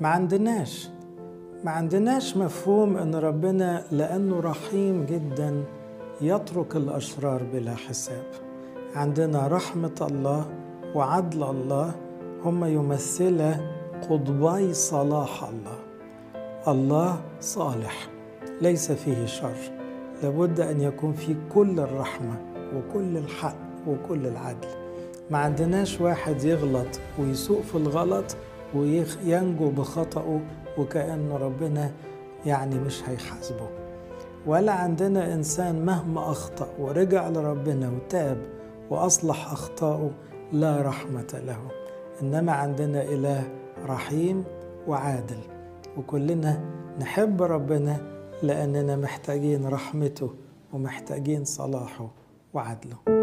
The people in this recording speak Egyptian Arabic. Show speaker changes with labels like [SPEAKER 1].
[SPEAKER 1] ما عندناش ما عندناش مفهوم ان ربنا لانه رحيم جدا يترك الاشرار بلا حساب عندنا رحمه الله وعدل الله هما يمثلا قطبي صلاح الله الله صالح ليس فيه شر لابد ان يكون فيه كل الرحمه وكل الحق وكل العدل ما عندناش واحد يغلط ويسوق في الغلط وينجو بخطأه وكأنه ربنا يعني مش هيحاسبه ولا عندنا إنسان مهما أخطأ ورجع لربنا وتاب وأصلح أخطاءه لا رحمة له إنما عندنا إله رحيم وعادل وكلنا نحب ربنا لأننا محتاجين رحمته ومحتاجين صلاحه وعدله